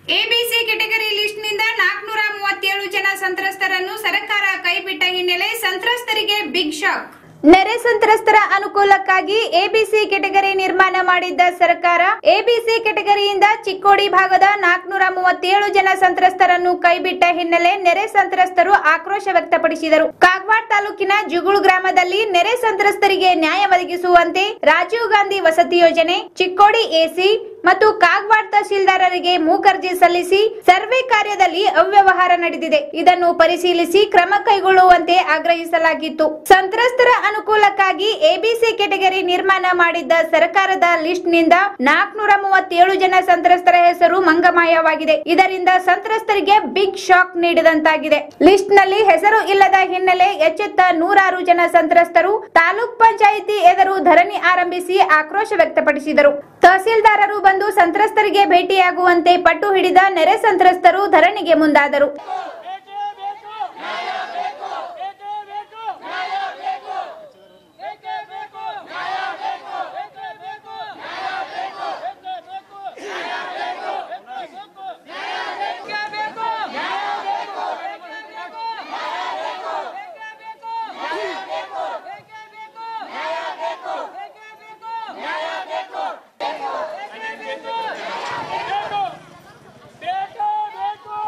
ABC category ಲಿಸ್ಟ್ನಿಂದ ನಾಲ್ಕುನೂರ ಮೂವತ್ತೇಳು ಜನ ಸಂತ್ರಸ್ತರನ್ನು ಸರ್ಕಾರ ಕೈಬಿಟ್ಟ ಹಿನ್ನೆಲೆ ಸಂತ್ರಸ್ತರಿಗೆ ಬಿಗ್ ಶಾಕ್ ನೆರೆ ಸಂತ್ರಸ್ತರ ಅನುಕೂಲಕ್ಕಾಗಿ ಎಬಿಸಿ ಕೆಟಗರಿ ನಿರ್ಮಾಣ ಮಾಡಿದ್ದ ಸರ್ಕಾರ ಎಬಿಸಿ ಕೆಟಗರಿಯಿಂದ ಚಿಕ್ಕೋಡಿ ಭಾಗದ ನಾಲ್ಕುನೂರ ಮೂವತ್ತೇಳು ಜನ ಸಂತ್ರಸ್ತರನ್ನು ಕೈಬಿಟ್ಟ ಹಿನ್ನೆಲೆ ನೆರೆ ಸಂತ್ರಸ್ತರು ಆಕ್ರೋಶ ವ್ಯಕ್ತಪಡಿಸಿದರು ಕಾಗವಾಡ ತಾಲೂಕಿನ ಜುಗುಳು ಗ್ರಾಮದಲ್ಲಿ ನೆರೆ ಸಂತ್ರಸ್ತರಿಗೆ ನ್ಯಾಯ ಒದಗಿಸುವಂತೆ ರಾಜೀವ್ ಗಾಂಧಿ ವಸತಿ ಯೋಜನೆ ಚಿಕ್ಕೋಡಿ ಎಸಿ ಮತ್ತು ಕಾಗವಾಡ ತಹಸೀಲ್ದಾರರಿಗೆ ಮೂಕರ್ಜಿ ಸಲ್ಲಿಸಿ ಸರ್ವೆ ಕಾರ್ಯದಲ್ಲಿ ಅವ್ಯವಹಾರ ನಡೆದಿದೆ ಇದನ್ನು ಪರಿಶೀಲಿಸಿ ಕ್ರಮ ಕೈಗೊಳ್ಳುವಂತೆ ಆಗ್ರಹಿಸಲಾಗಿತ್ತು ಸಂತ್ರಸ್ತರ ಅನುಕೂಲಕ್ಕಾಗಿ ಎಬಿಸಿ ಕೆಟಗರಿ ನಿರ್ಮಾಣ ಮಾಡಿದ್ದ ಸರ್ಕಾರದ ಲಿಸ್ಟ್ ನಿಂದ ನಾಲ್ಕುನೂರ ಮೂವತ್ತೇಳು ಜನ ಸಂತ್ರಸ್ತರ ಹೆಸರು ಮಂಗಮಾಯವಾಗಿದೆ ಇದರಿಂದ ಸಂತ್ರಸ್ತರಿಗೆ ಬಿಗ್ ಶಾಕ್ ನೀಡಿದಂತಾಗಿದೆ ಲಿಸ್ಟ್ ನಲ್ಲಿ ಹೆಸರು ಇಲ್ಲದ ಹಿನ್ನೆಲೆ ಎಚ್ಚೆತ್ತ ನೂರಾರು ಜನ ಸಂತ್ರಸ್ತರು ತಾಲೂಕ್ ಪಂಚಾಯಿತಿ ಎದುರು ಧರಣಿ ಆರಂಭಿಸಿ ಆಕ್ರೋಶ ವ್ಯಕ್ತಪಡಿಸಿದರು ತಹಸೀಲ್ದಾರರು ಬಂದು ಸಂತ್ರಸ್ತರಿಗೆ ಭೇಟಿಯಾಗುವಂತೆ ಪಟ್ಟು ಹಿಡಿದ ನೆರೆ ಸಂತ್ರಸ್ತರು ಧರಣಿಗೆ ಮುಂದಾದರು ಏಕೆ ಬೇಕು ನ್ಯಾಯ ಬೇಕು ಏಕೆ ಬೇಕು ನ್ಯಾಯ ಬೇಕು ಏಕೆ ಬೇಕು ನ್ಯಾಯ ಬೇಕು ಏಕೆ ಬೇಕು ನ್ಯಾಯ ಬೇಕು ಏಕೆ ಬೇಕು ನ್ಯಾಯ ಬೇಕು ಏಕೆ ಬೇಕು ನ್ಯಾಯ ಬೇಕು ನ್ಯಾಯ ಬೇಕು ಏಕೆ ಬೇಕು ನ್ಯಾಯ ಬೇಕು ಏಕೆ ಬೇಕು ನ್ಯಾಯ ಬೇಕು ಏಕೆ ಬೇಕು ನ್ಯಾಯ ಬೇಕು ಏಕೆ ಬೇಕು ನ್ಯಾಯ ಬೇಕು ಏಕೆ ಬೇಕು ಬೇಕು ಬೇಕು ಬೇಕು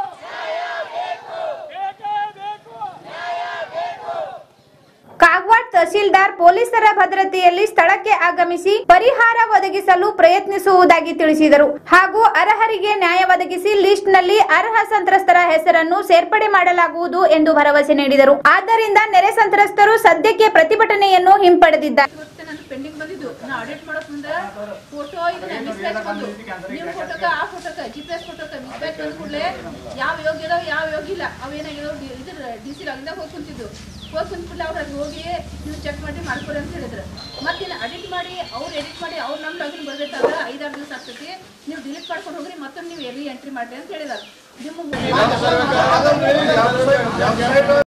ಏಕೆ ಬೇಕು ಕಾಗವಾಡ ತಹಸೀಲ್ದಾರ್ ಪೊಲೀಸರ ಭದ್ರತೆಯಲ್ಲಿ ಸ್ಥಳಕ್ಕೆ ಆಗಮಿಸಿ ಪರಿಹಾರ ಒದಗಿಸಲು ಪ್ರಯತ್ನಿಸುವುದಾಗಿ ತಿಳಿಸಿದರು ಹಾಗೂ ಅರ್ಹರಿಗೆ ನ್ಯಾಯ ಒದಗಿಸಿ ಲಿಸ್ಟ್ ನಲ್ಲಿ ಅರ್ಹ ಸಂತ್ರಸ್ತರ ಹೆಸರನ್ನು ಸೇರ್ಪಡೆ ಮಾಡಲಾಗುವುದು ಎಂದು ಭರವಸೆ ನೀಡಿದರು ಆದ್ದರಿಂದ ನೆರೆ ಸಂತ್ರಸ್ತರು ಸದ್ಯಕ್ಕೆ ಪ್ರತಿಭಟನೆಯನ್ನು ಹಿಂಪಡೆದಿದ್ದಾರೆ ಇವತ್ತು ನಾನು ಪೆಂಡಿಂಗ್ ಬಂದಿದ್ದು ನಾ ಆಡಿಟ್ ಮಾಡೋಕ್ ಮುಂದೆ ಫೋಟೋ ಇದನ್ನ ಮಿಸ್ಮ್ಯಾಚ್ ಬಂದು ನಿಮ್ಮ ಫೋಟೋಕ ಆ ಫೋಟೋಕ ಜಿ ಪಿ ಎಸ್ ಫೋಟೋಕ ಮಿಸ್ಮ್ಯಾಚ್ ಬಂದ ಕೂಡಲೇ ಯಾವ ಯೋಗ್ಯ ಇದಾವ ಯಾವ ಯೋಗ್ಯ ಇಲ್ಲ ಅವೇನಾಗಿದಾವ ಇದ್ರ ಡಿ ಸಿ ಲಾಗಿಂದ ಹೋಗಿ ಕುಂತಿದ್ದು ಹೋಗಿ ಕುಂತ ಕೂಡಲೇ ಅವ್ರು ಅಲ್ಲಿ ಹೋಗಿ ನೀವು ಚೆಕ್ ಮಾಡಿ ಮಾಡ್ಕೊರಿ ಅಂತ ಹೇಳಿದ್ರು ಮತ್ತೆ ಇನ್ನು ಅಡಿಟ್ ಮಾಡಿ ಅವ್ರು ಎಡಿಟ್ ಮಾಡಿ ಅವ್ರು ನಮ್ಮ ಲಾಗಿನ್ ಬರ್ಬೇಕಾದ್ರೆ ಐದಾರು ದಿವಸ ಆಗ್ತೈತಿ ನೀವು ಡಿಲೀಟ್ ಮಾಡ್ಕೊಂಡು ಹೋಗ್ರಿ ಮತ್ತೊಮ್ಮೆ ನೀವು ಎಲ್ಲಿ ಎಂಟ್ರಿ ಮಾಡ್ರಿ ಅಂತ ಹೇಳಿದಾರೆ ನಿಮ್ಮ